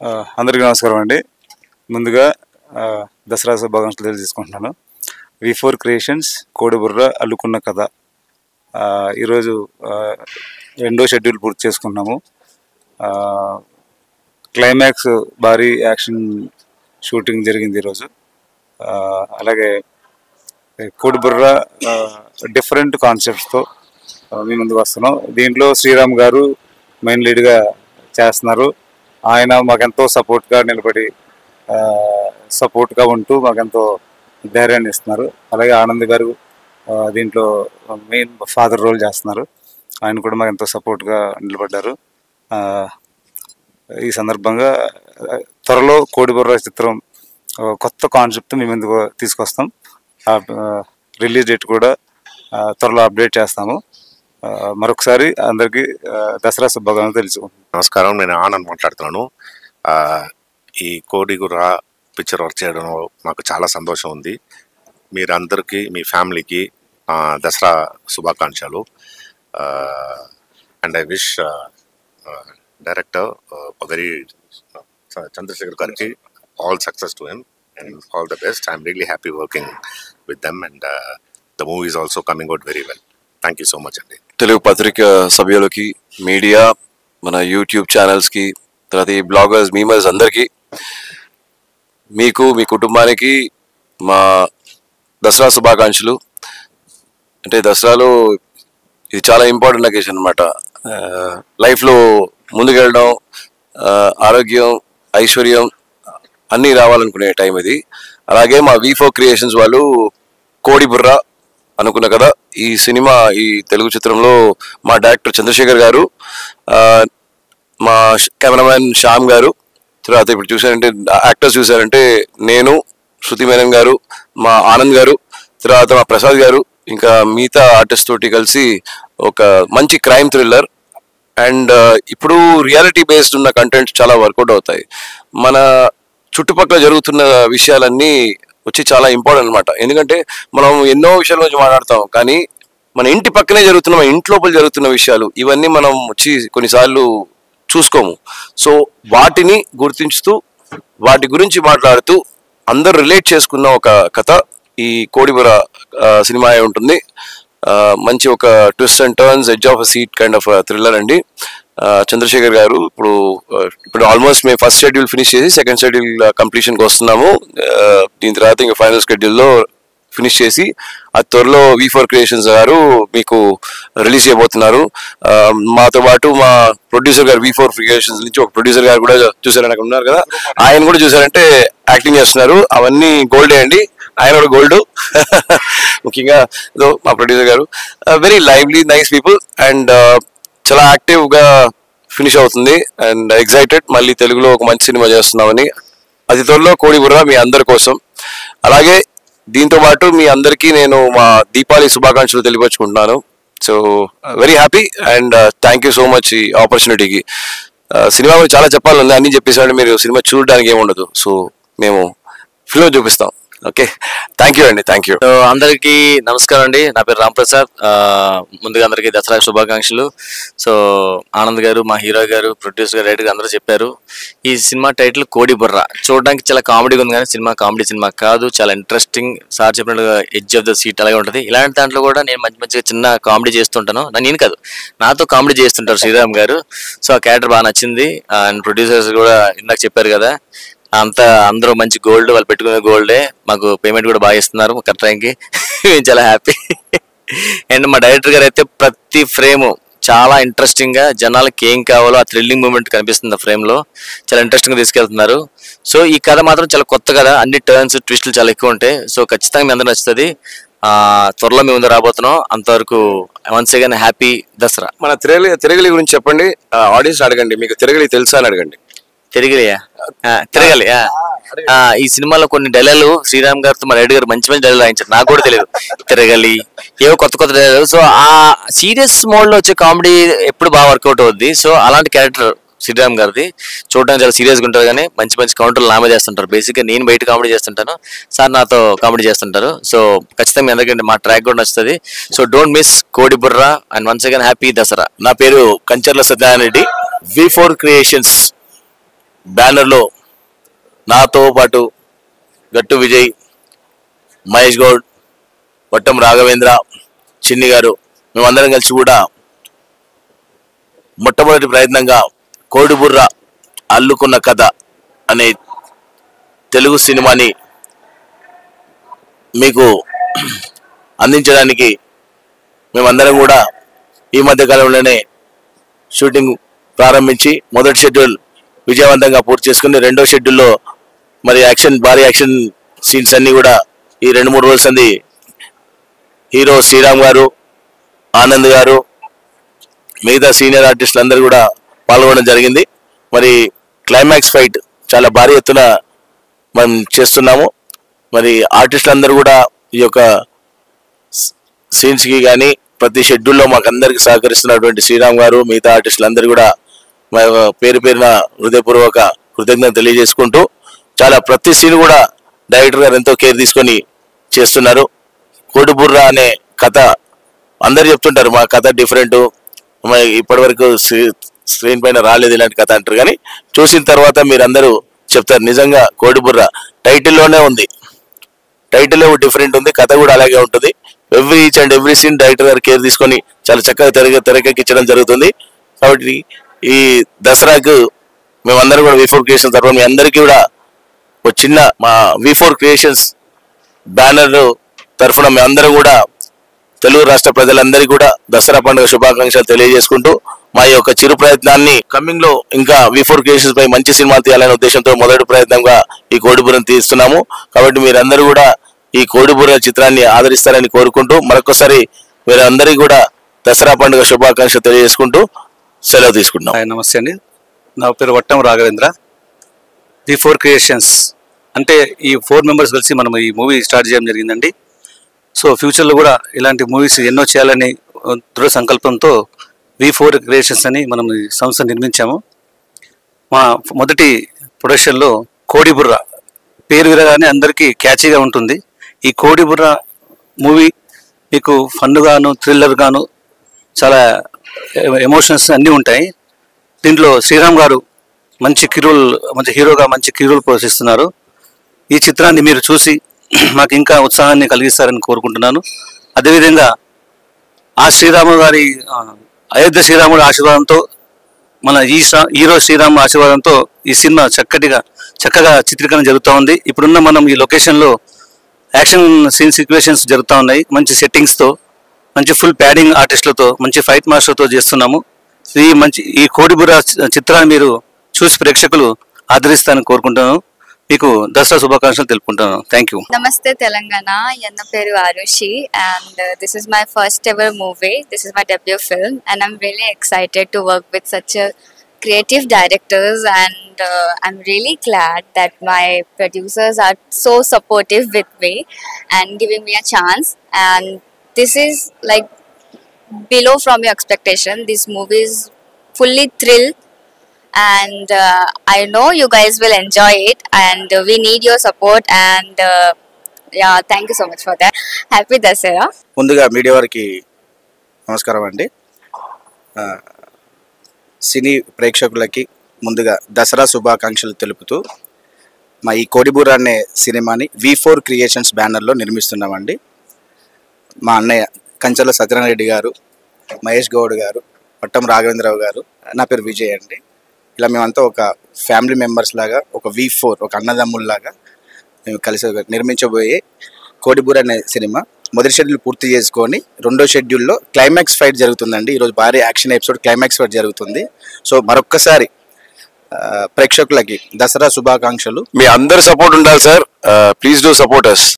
ఆ, అందరికీ నమస్కారం అండి ముందుగా ఆ, దసరా శుభాకాంక్షలు తెలియజేసుకుంటున్నాను వి ఫోర్ క్రియేషన్స్ కోడిబుర్ర అల్లుకున్న కథ ఆ, ఈరోజు ఆ, రెండో షెడ్యూల్ పూర్తి చేసుకున్నాము ఆ, క్లైమాక్స్ భారీ యాక్షన్ షూటింగ్ జరిగింది ఈరోజు ఆ, అలాగే కోడిబుర్ర డిఫరెంట్ కాన్సెప్ట్స్తో మీ ముందుకు వస్తున్నాం దీంట్లో శ్రీరామ్ గారు మెయిన్ లీడ్గా చేస్తున్నారు ఆయన మాకెంతో సపోర్ట్గా నిలబడి సపోర్ట్గా ఉంటూ మాకెంతో ధైర్యాన్ని ఇస్తున్నారు అలాగే ఆనంద్ గారు ఆ, దీంట్లో మెయిన్ ఫాదర్ రోల్ చేస్తున్నారు ఆయన కూడా మాకు ఎంతో సపోర్ట్గా నిలబడ్డారు ఆ, ఈ సందర్భంగా ఆ, త్వరలో కోడిబుర్ర చిత్రం ఆ, కొత్త కాన్సెప్ట్ మీ ముందుకు తీసుకొస్తాం రిలీజ్ డేట్ కూడా ఆ, త్వరలో అప్డేట్ చేస్తాము ఆ, మరొకసారి అందరికీ ఆ, దసరా శుభాకాంక్షలు తెలుసుకుంటాం నమస్కారం నేను ఆనంద్ మాట్లాడుతున్నాను ఆ, ఈ కోడిగుర్ర పిక్చర్ వర్క్ చేయడంలో మాకు చాలా సంతోషం ఉంది మీరందరికీ మీ ఫ్యామిలీకి ఆ, దసరా శుభాకాంక్షలు and I wish director Pagari Chandrashekar గారికి all success to him and all the best I'm really happy working with them and the movie is also coming out very well thank you so much అండి తెలుగు పత్రిక సభ్యులకి media మన YouTube ఛానల్స్కి తర్వాత ఈ bloggers memers అందరికీ మీకు మీ కుటుంబానికి మా దసరా శుభాకాంక్షలు అంటే దసరాలో ఇది చాలా ఇంపార్టెంట్ అకేషన్ అనమాట లైఫ్లో ముందుకెళ్ళడం ఆ, ఆరోగ్యం ఐశ్వర్యం అన్నీ రావాలనుకునే టైం ఇది అలాగే మా వి ఫోర్ క్రియేషన్స్ వాళ్ళు కోడి బుర్ర అనుకున్న కదా ఈ సినిమా ఈ తెలుగు చిత్రంలో మా డైరెక్టర్ చంద్రశేఖర్ గారు ఆ, మా కెమెరామ్యాన్ శ్యామ్ గారు తర్వాత ఇప్పుడు చూసారంటే యాక్టర్స్ చూసారంటే నేను శృతి మేనన్ గారు మా ఆనంద్ గారు తర్వాత మా ప్రసాద్ గారు ఇంకా మిగతా ఆర్టిస్ట్ తోటి కలిసి ఒక మంచి క్రైమ్ థ్రిల్లర్ అండ్ ఇప్పుడు రియాలిటీ బేస్డ్ ఉన్న కంటెంట్ చాలా వర్కౌట్ అవుతాయి మన చుట్టుపక్కల జరుగుతున్న విషయాలన్నీ వచ్చి చాలా ఇంపార్టెంట్ అనమాట ఎందుకంటే మనం ఎన్నో విషయాల గురించి మాట్లాడతాం కానీ మన ఇంటి పక్కనే జరుగుతున్న మన ఇంటి లోపల జరుగుతున్న విషయాలు ఇవన్నీ మనం వచ్చి కొన్నిసార్లు చూసుకోము సో వాటిని గుర్తించుతూ వాటి గురించి మాట్లాడుతూ అందరు రిలేట్ చేసుకున్న ఒక కథ ఈ కోడిబుర ఆ, సినిమా అయి ఉంటుంది ఆ, మంచి ఒక twist and turns edge of seat kind of thriller అండి ఆ, చంద్రశేఖర్ గారు ఇప్పుడు ఆ, ఇప్పుడు ఆల్మోస్ట్ మేము ఫస్ట్ షెడ్యూల్ ఫినిష్ చేసి సెకండ్ షెడ్యూల్ కంప్లీషన్కి వస్తున్నాము ఆ, దీని తర్వాత ఇంకా ఫైనల్ షెడ్యూల్లో ఫినిష్ చేసి ఆ త్వరలో వి ఫోర్ క్రియేషన్స్ గారు మీకు రిలీజ్ చేయబోతున్నారు ఆ, మాతో పాటు మా ప్రొడ్యూసర్ గారు వి ఫోర్ క్రియేషన్స్ నుంచి ఒక ప్రొడ్యూసర్ గారు కూడా చూసారని అక్కడ ఉన్నారు కదా ఆయన కూడా చూసారంటే యాక్టింగ్ చేస్తున్నారు అవన్నీ గోల్డే అండి ఆయన కూడా గోల్డ్ ముఖ్యంగా ఇదో మా ప్రొడ్యూసర్ గారు very lively nice people and చాలా యాక్టివ్ గా ఫినిష్ అవుతుంది అండ్ ఎగ్జైటెడ్ మళ్ళీ తెలుగులో ఒక మంచి సినిమా చేస్తున్నామని అతి త్వరలో కోడి బుర్ర మీ అందరి కోసం అలాగే దీంతో పాటు మీ అందరికీ నేను మా దీపావళి శుభాకాంక్షలు తెలియపరుచుకుంటున్నాను so very happy and thank you so much ఈ ఆపర్చునిటీకి సినిమా గురించి చాలా చెప్పాలని అన్ని చెప్పేసాడు మీరు సినిమా చూడడానికి ఏముండదు సో మేము ఫిల్మ్ చూపిస్తాం ఓకే థ్యాంక్ యూ అండి థ్యాంక్ యూ సో అందరికీ నమస్కారం అండి నా పేరు రామ్ ప్రసాద్ ఆ, ముందుగా అందరికీ దసరా శుభాకాంక్షలు సో ఆనంద్ గారు మా హీరో గారు ప్రొడ్యూసర్ గారు రైటర్ అందరూ చెప్పారు ఈ సినిమా టైటిల్ కోడి బుర్ర చూడడానికి చాలా కామెడీగా ఉంది కానీ సినిమా కామెడీ సినిమా కాదు చాలా ఇంట్రెస్టింగ్ సార్ చెప్పినట్టుగా ఎడ్జ్ ఆఫ్ ద సీట్ అలాగే ఉంటుంది ఇలాంటి దాంట్లో కూడా నేను మంచి మంచిగా చిన్న కామెడీ చేస్తుంటాను నా- నేను కాదు నాతో కామెడీ చేస్తుంటారు శ్రీరామ్ గారు సో ఆ క్యారెక్టర్ బాగా నచ్చింది అండ్ ప్రొడ్యూసర్స్ కూడా ఇందాక చెప్పారు కదా అంతా అందరూ మంచి గోల్డ్ వాళ్ళు పెట్టుకునే గోల్డే మాకు పేమెంట్ కూడా బాగా ఇస్తున్నారు కరెక్ట్ టైంకి మేము చాలా హ్యాపీ అండ్ మా డైరెక్టర్ గారు అయితే ప్రతి ఫ్రేమ్ చాలా ఇంట్రెస్టింగ్ గా జనాలకి ఏం కావాలో ఆ థ్రిల్లింగ్ మూమెంట్ కనిపిస్తుంది ఆ ఫ్రేమ్ లో చాలా ఇంట్రెస్టింగ్ గా తీసుకెళ్తున్నారు సో ఈ కథ మాత్రం చాలా కొత్త కథ అన్ని టర్న్స్ ట్విస్టులు చాలా ఎక్కువ ఉంటాయి సో ఖచ్చితంగా మీ అందరూ నచ్చుతుంది ఆ త్వరలో మేము ముందు రాబోతున్నాం అంతవరకు వన్స్ అగైన్ హ్యాపీ దసరా మన తిరగలి తిరగలి గురించి చెప్పండి ఆడియన్స్ అడగండి మీకు తిరగలి తెలుసా అని అడగండి తిరగలియా ఆ, తిరగాలి ఆ. ఆ, ఈ సినిమాలో కొన్ని డైలాగులు శ్రీరామ్ గారితో మా రెడ్డి గారు మంచి మంచి డైలాగ్ రాయించారు నాకు కూడా తెలియదు తిరగలి ఏవో కొత్త కొత్త డైలాగ్ సో ఆ సీరియస్ మోడ్ లో వచ్చే కామెడీ ఎప్పుడు బాగా వర్కౌట్ అవుద్ది సో అలాంటి క్యారెక్టర్ శ్రీరామ్ గారిది చూడడానికి చాలా సీరియస్ గా ఉంటారు కానీ మంచి మంచి కౌంటర్లు నామే చేస్తుంటారు బేసిక్ గా నేను బయట కామెడీ చేస్తుంటాను సార్ నాతో కామెడీ చేస్తుంటారు సో ఖచ్చితంగా మీ అందరికీ మా ట్రాక్ కూడా నచ్చుతుంది so don't miss Kodi Burra and once again happy Dasara నా పేరు Kancharla Satyanarayana Reddy V four creations బ్యానర్లో నాతో పాటు గట్టు విజయ్ మహేష్ గౌడ్ వట్టం రాఘవేంద్ర చిన్ని గారు మేమందరం కలిసి కూడా మొట్టమొదటి ప్రయత్నంగా కోడిబుర్ర అల్లుకున్న కథ అనే తెలుగు సినిమాని మీకు అందించడానికి మేమందరం కూడా ఈ మధ్య కాలంలోనే షూటింగ్ ప్రారంభించి మొదటి షెడ్యూల్ విజయవంతంగా పూర్తి చేసుకుని రెండో షెడ్యూల్లో మరి యాక్షన్ భారీ యాక్షన్ సీన్స్ అన్ని కూడా ఈ రెండు మూడు రోజుల సంది హీరో శ్రీరామ్ గారు ఆనంద్ గారు మిగతా సీనియర్ ఆర్టిస్టులు అందరూ కూడా పాల్గొనడం జరిగింది మరి క్లైమాక్స్ ఫైట్ చాలా భారీ ఎత్తున మనం చేస్తున్నాము మరి ఆర్టిస్టులు అందరూ కూడా ఈ యొక్క సీన్స్కి కానీ ప్రతి షెడ్యూల్లో మాకు అందరికి సహకరిస్తున్నటువంటి శ్రీరామ్ గారు మిగతా ఆర్టిస్టులు అందరూ కూడా మా పేరు పేరున హృదయపూర్వక కృతజ్ఞత తెలియజేసుకుంటూ చాలా ప్రతి సీన్ కూడా డైరెక్టర్ గారు ఎంతో కేర్ తీసుకొని చేస్తున్నారు కోడిబుర్ర అనే కథ అందరు చెప్తుంటారు మా కథ డిఫరెంట్ ఇప్పటి వరకు స్క్రీన్ పైన రాలేదు ఇలాంటి కథ అంటారు కానీ చూసిన తర్వాత మీరు అందరూ చెప్తారు నిజంగా కోడిబుర్ర టైటిల్లోనే ఉంది టైటిల్ డిఫరెంట్ ఉంది కథ కూడా అలాగే ఉంటుంది every each and every scene director గారు కేర్ తీసుకొని చాలా చక్కగా తెరగ తెరకెక్కించడం జరుగుతుంది కాబట్టి ఈ దసరాకు మేమందరం కూడా వి ఫోర్ క్రియేషన్ తరఫున మీ అందరికీ కూడా ఒక చిన్న మా వి ఫోర్ క్రియేషన్స్ బ్యానర్ తరఫున మేమందరం కూడా తెలుగు రాష్ట్ర ప్రజలందరికీ కూడా దసరా పండుగ శుభాకాంక్షలు తెలియజేసుకుంటూ మా యొక్క చిరు ప్రయత్నాన్ని కమింగ్ లో ఇంకా వి ఫోర్ క్రియేషన్స్ పై మంచి సినిమాలు తీయాలనే ఉద్దేశంతో మొదటి ప్రయత్నంగా ఈ కోడిపురం తీస్తున్నాము కాబట్టి మీరందరూ కూడా ఈ కోడిపురం చిత్రాన్ని ఆదరిస్తారని కోరుకుంటూ మరొకసారి మీరందరికీ కూడా దసరా పండుగ శుభాకాంక్షలు తెలియజేసుకుంటూ సెలవు తీసుకుంటున్నాం హాయ్ నమస్తే అండి నా పేరు Vattam Raghavendra the four creations అంటే ఈ ఫోర్ మెంబర్స్ కలిసి మనం ఈ మూవీ స్టార్ట్ చేయడం జరిగిందండి సో ఫ్యూచర్లో కూడా ఇలాంటి మూవీస్ ఎన్నో చేయాలని ఆ, దృఢ సంకల్పంతో వి ఫోర్ క్రియేషన్స్ అని మనం ఈ సంస్థ నిర్మించాము మా మొదటి ప్రొడక్షన్లో కోడిబుర్ర పేరు వినగానే అందరికీ క్యాచీగా ఉంటుంది ఈ కోడిబుర్ర మూవీ మీకు ఫన్ గాను థ్రిల్లర్ గాను చాలా ఎమోషన్స్ అన్నీ ఉంటాయి దీంట్లో శ్రీరామ్ గారు మంచి కిరుల్ మంచి హీరోగా మంచి కిరులు పోషిస్తున్నారు ఈ చిత్రాన్ని మీరు చూసి మాకు ఇంకా ఉత్సాహాన్ని కలిగిస్తారని కోరుకుంటున్నాను అదేవిధంగా ఆ శ్రీరాము గారి ఆ, అయోధ్య శ్రీరాముడి ఆశీర్వాదంతో మన ఈ స- హీరో శ్రీరామ్ ఆశీర్వాదంతో ఈ సినిమా చక్కటిగా చక్కగా చిత్రీకరణ జరుగుతూ ఉంది ఇప్పుడున్న మనం ఈ లొకేషన్లో యాక్షన్ సీన్ సిచ్యువేషన్స్ జరుగుతూ ఉన్నాయి మంచి సెట్టింగ్స్తో మంచి ఫుల్ ప్యాడింగ్ ఆర్టిస్టులతో మంచి ఫైట్ మాస్టర్తో చేస్తున్నాము ఈ మంచి ఈ కోడిబుర చి- చిత్రాన్ని మీరు చూసి ప్రేక్షకులు ఆదరిస్తారని కోరుకుంటున్నాను మీకు దసరా శుభాకాంక్షలు తెలుపుకుంటున్నాను thank you Namaste Telangana, Yanna Peru Arushi, and uh, this is my first ever movie. This is my debut film, and I'm really excited to work with such a creative directors. And uh, I'm really glad that my producers are so supportive with me and giving me a chance. And this is like below from your expectation. This movie is fully thrill and uh, I know you guys will enjoy it and uh, we need your support and uh, yeah thank you so much for that happy Dasara ముందుగా media వారికి నమస్కారం అండి ఆ, సినీ ప్రేక్షకులకి ముందుగా దసరా శుభాకాంక్షలు తెలుపుతూ మా ఈ కోడిబూర అనే సినిమాని వి ఫోర్ క్రియేషన్స్ బ్యానర్లో నిర్మిస్తున్నామండి మా అన్నయ్య కంచెల సత్యనారాయణ రెడ్డి గారు మహేష్ గౌడ్ గారు పట్టం రాఘవేంద్రరావు గారు నా పేరు విజయ్ అండి ఇలా మేమంతా ఒక ఫ్యామిలీ మెంబర్స్ లాగా ఒక వి ఫోర్ ఒక అన్నదమ్ముల్లాగా మేము కలిసి నిర్మించబోయే కోడిబూర అనే సినిమా మొదటి షెడ్యూల్ పూర్తి చేసుకొని రెండో షెడ్యూల్లో క్లైమాక్స్ ఫైట్ జరుగుతుందండి ఈరోజు భారీ యాక్షన్ ఎపిసోడ్ క్లైమాక్స్ ఫైట్ జరుగుతుంది సో మరొక్కసారి ఆ, ప్రేక్షకులకి దసరా శుభాకాంక్షలు మీ అందరి సపోర్ట్ ఉండాలి sir please do support us